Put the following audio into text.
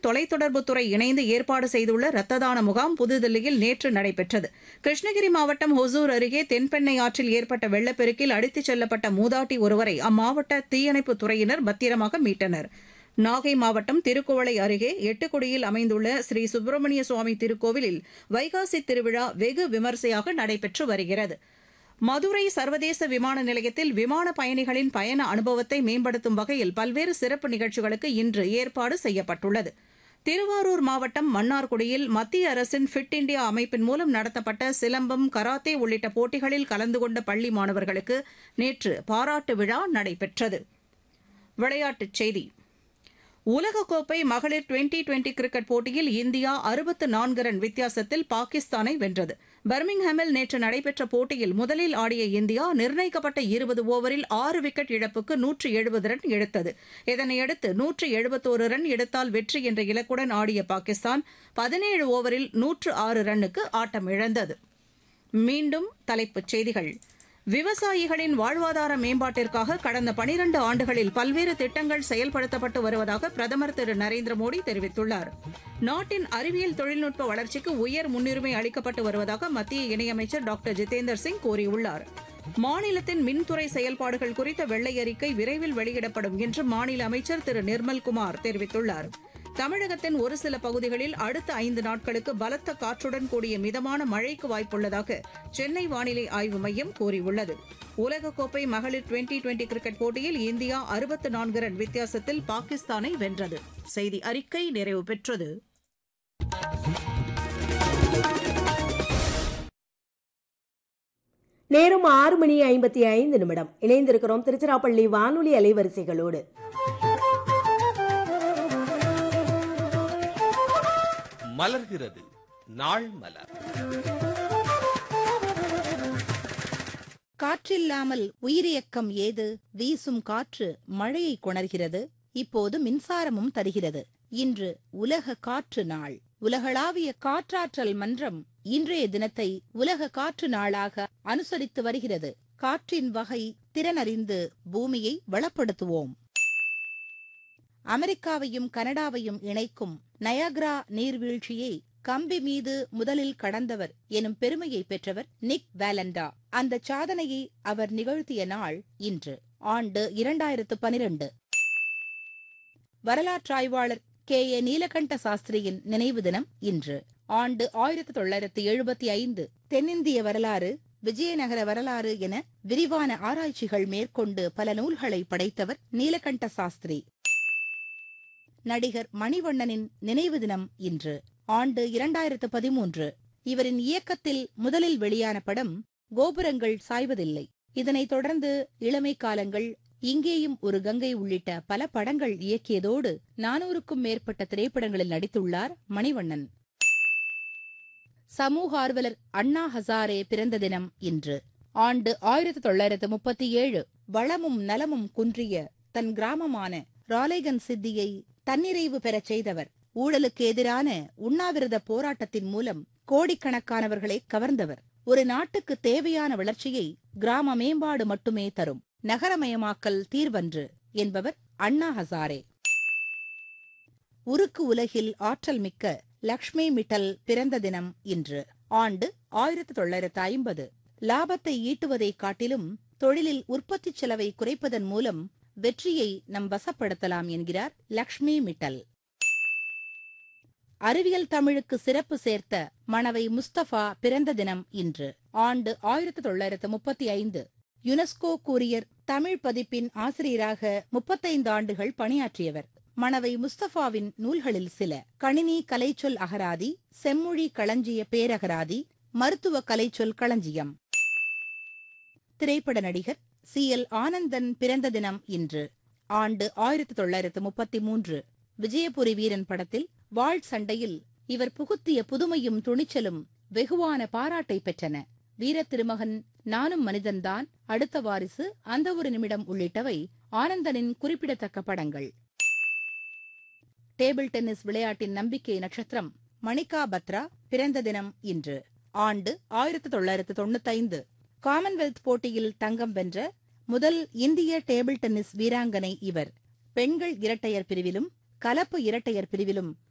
தொலைத்தொடர்புத்துறை இணைந்து ஏற்பாடு செய்துள்ள ரத்த தான முகாம் புதுதில்லியில் நேற்று நடைபெற்றது கிருஷ்ணகிரி மாவட்டம் ஹொசூர் அருகே தென்பெண்ணை ஆற்றில் ஏற்பட்ட வெள்ளப்பெருக்கில் அடித்துச் செல்லப்பட்ட மூதாட்டி ஒருவரை அம்மாவட்ட தீயணைப்புத் துறையினர் பத்திரமாக மீட்டனர் நாகை மாவட்டம் திருக்குவளை அருகே எட்டுக்குடியில் அமைந்துள்ள ஸ்ரீ சுப்பிரமணிய சுவாமி திருக்கோவிலில் வைகாசி திருவிழா வெகு விமரிசையாக நடைபெற்று வருகிறது மதுரை சர்வதேச விமான நிலையத்தில் விமான பயணிகளின் பயண அனுபவத்தை மேம்படுத்தும் வகையில் பல்வேறு சிறப்பு நிகழ்ச்சிகளுக்கு இன்று ஏற்பாடு செய்யப்பட்டுள்ளது திருவாரூர் மாவட்டம் மன்னார்குடியில் மத்திய அரசின் ஃபிட் இண்டியா அமைப்பின் மூலம் நடத்தப்பட்ட சிலம்பம் கராத்தே உள்ளிட்ட போட்டிகளில் கலந்து கொண்ட பள்ளி மாணவர்களுக்கு நேற்று பாராட்டு விழா நடைபெற்றது விளையாட்டுச் செய்தி உலகக்கோப்பை மகளிர் டுவெண்டி டுவெண்டி கிரிக்கெட் போட்டியில் இந்தியா அறுபத்து நான்கு ரன் வித்தியாசத்தில் பாகிஸ்தானை வென்றது பர்மிங்ஹாமில் நேற்று நடைபெற்ற போட்டியில் முதலில் ஆடிய இந்தியா நிர்ணயிக்கப்பட்ட இருபது ஓவரில் ஆறு விக்கெட் இழப்புக்கு நூற்று எழுபது ரன் எடுத்தது இதனையடுத்து நூற்று எழுபத்தோரு ரன் எடுத்தால் வெற்றி என்ற இலக்குடன் ஆடிய பாகிஸ்தான் பதினேழு ஓவரில் நூற்று ஆறு ரன்னுக்கு ஆட்டமிழந்தது மீண்டும் தலைப்புச் செய்திகள் விவசாயிகளின் வாழ்வாதார மேம்பாட்டிற்காக கடந்த பனிரண்டு ஆண்டுகளில் பல்வேறு திட்டங்கள் செயல்படுத்தப்பட்டு வருவதாக பிரதமர் திரு நரேந்திர மோடி தெரிவித்துள்ளார் நாட்டின் அறிவியல் தொழில்நுட்ப வளர்ச்சிக்கு உயர் முன்னுரிமை அளிக்கப்பட்டு வருவதாக மத்திய இணையமைச்சர் டாக்டர் ஜிதேந்தர் சிங் கூறியுள்ளார் மாநிலத்தின் மின்துறை செயல்பாடுகள் குறித்த வெள்ளை அறிக்கை விரைவில் வெளியிடப்படும் என்று மாநில அமைச்சர் திரு நிர்மல்குமார் தெரிவித்துள்ளார் தமிழகத்தின் ஒரு சில பகுதிகளில் அடுத்த ஐந்து நாட்களுக்கு பலத்த காற்றுடன் கூடிய மிதமான மழைக்கு வாய்ப்புள்ளதாக சென்னை வானிலை ஆய்வு மையம் கூறியுள்ளது உலகக்கோப்பை மகளிர் டுவெண்டி டுவெண்டி கிரிக்கெட் போட்டியில் இந்தியா அறுபத்து நான்கு ரன் வித்தியாசத்தில் பாகிஸ்தானை வென்றது செய்தி அறிக்கை நிறைவு பெற்றது நேரம் ஆறு மணி ஐம்பத்தி ஐந்து நிமிடம் இணைந்திருக்கிறோம் திருச்சிராப்பள்ளி வானொலி அலைவரிசைகளோடு மலர்கிறது நாள் மலர் காற்றில்லாமல் உயிரியக்கம் ஏது வீசும் காற்று மழையை கொணர்கிறது இப்போது மின்சாரமும் தருகிறது இன்று உலக காற்று நாள் உலகளாவிய காற்றாற்றல் மன்றம் இன்றைய தினத்தை உலக காற்று நாளாக அனுசரித்து வருகிறது காற்றின் வகை திறனறிந்து பூமியை வளப்படுத்துவோம் அமெரிக்காவையும் கனடாவையும் இணைக்கும் நயாக்ரா நீர்வீழ்ச்சியை கம்பி மீது முதலில் கடந்தவர் எனும் பெருமையை பெற்றவர் நிக் வேலண்டா அந்த சாதனையை அவர் நிகழ்த்திய நாள் இன்று ஆண்டு இரண்டாயிரத்து பனிரெண்டு வரலாற்றாய்வாளர் கே ஏ நீலகண்ட சாஸ்திரியின் நினைவு தினம் இன்று ஆண்டு ஆயிரத்தி தொள்ளாயிரத்தி எழுபத்தி ஐந்து தென்னிந்திய வரலாறு விஜயநகர வரலாறு என விரிவான ஆராய்ச்சிகள் மேற்கொண்டு பல நூல்களை படைத்தவர் நீலகண்ட சாஸ்திரி நடிகர் மணிவண்ணனின் நினைவு தினம் இன்று ஆண்டு இரண்டாயிரத்து பதிமூன்று இவரின் இயக்கத்தில் முதலில் வெளியான படம் கோபுரங்கள் சாய்வதில்லை இதனைத் தொடர்ந்து இளமை காலங்கள் இங்கேயும் ஒரு கங்கை உள்ளிட்ட பல படங்கள் இயக்கியதோடு நானூறுக்கும் மேற்பட்ட திரைப்படங்களில் நடித்துள்ளார் மணிவண்ணன் சமூக ஆர்வலர் அண்ணா ஹசாரே பிறந்த தினம் இன்று ஆண்டு ஆயிரத்தி தொள்ளாயிரத்து முப்பத்தி ஏழு வளமும் நலமும் குன்றிய தன் கிராமமான ராலேகன் சித்தியை தன்னிறைவு பெறச் செய்தவர் ஊழலுக்கு எதிரான உண்ணாவிரத போராட்டத்தின் மூலம் கோடிக்கணக்கானவர்களை கவர்ந்தவர் ஒரு நாட்டுக்கு தேவையான வளர்ச்சியை கிராம மேம்பாடு மட்டுமே தரும் நகரமயமாக்கல் தீர்வன்று என்பவர் அண்ணா ஹசாரே உருக்கு உலகில் ஆற்றல் மிக்க லக்ஷ்மி மிட்டல் பிறந்த தினம் இன்று ஆண்டு ஆயிரத்தி தொள்ளாயிரத்து ஐம்பது லாபத்தை ஈட்டுவதைக் காட்டிலும் தொழிலில் உற்பத்திச் செலவை குறைப்பதன் மூலம் வெற்றியை நம் வசப்படுத்தலாம் என்கிறார் லக்ஷ்மி மிட்டல் அறிவியல் தமிழுக்கு சிறப்பு சேர்த்த மணவை முஸ்தபா பிறந்த தினம் இன்று ஆண்டு ஆயிரத்தி தொள்ளாயிரத்து முப்பத்தி ஐந்து யுனெஸ்கோ கூரியர் தமிழ் பதிப்பின் ஆசிரியராக முப்பத்தைந்து ஆண்டுகள் பணியாற்றியவர் மணவை முஸ்தபாவின் நூல்களில் சில கணினி கலைச்சொல் அகராதி செம்மொழி களஞ்சிய பேரகராதி மருத்துவ கலைச்சொல் களஞ்சியம் திரைப்பட நடிகர் சி எல் ஆனந்தன் பிறந்த தினம் இன்று ஆண்டு ஆயிரத்தி தொள்ளாயிரத்து முப்பத்தி மூன்று விஜயபுரி வீரன் படத்தில் வாழ் சண்டையில் இவர் புகுத்திய புதுமையும் துணிச்சலும் வெகுவான பாராட்டை பெற்றன வீர திருமகன் நானும் மனிதன்தான் அடுத்த வாரிசு அந்த ஒரு நிமிடம் உள்ளிட்டவை ஆனந்தனின் குறிப்பிடத்தக்க படங்கள் டேபிள் டென்னிஸ் விளையாட்டின் நம்பிக்கை நட்சத்திரம் மணிகா பத்ரா பிறந்த தினம் இன்று ஆண்டு ஆயிரத்தி தொள்ளாயிரத்து தொண்ணூத்தைந்து காமன்வெல்த் போட்டியில் தங்கம் வென்ற முதல் இந்திய டேபிள் டென்னிஸ் வீராங்கனை இவர் பெண்கள் இரட்டையர் பிரிவிலும் கலப்பு இரட்டையர் பிரிவிலும்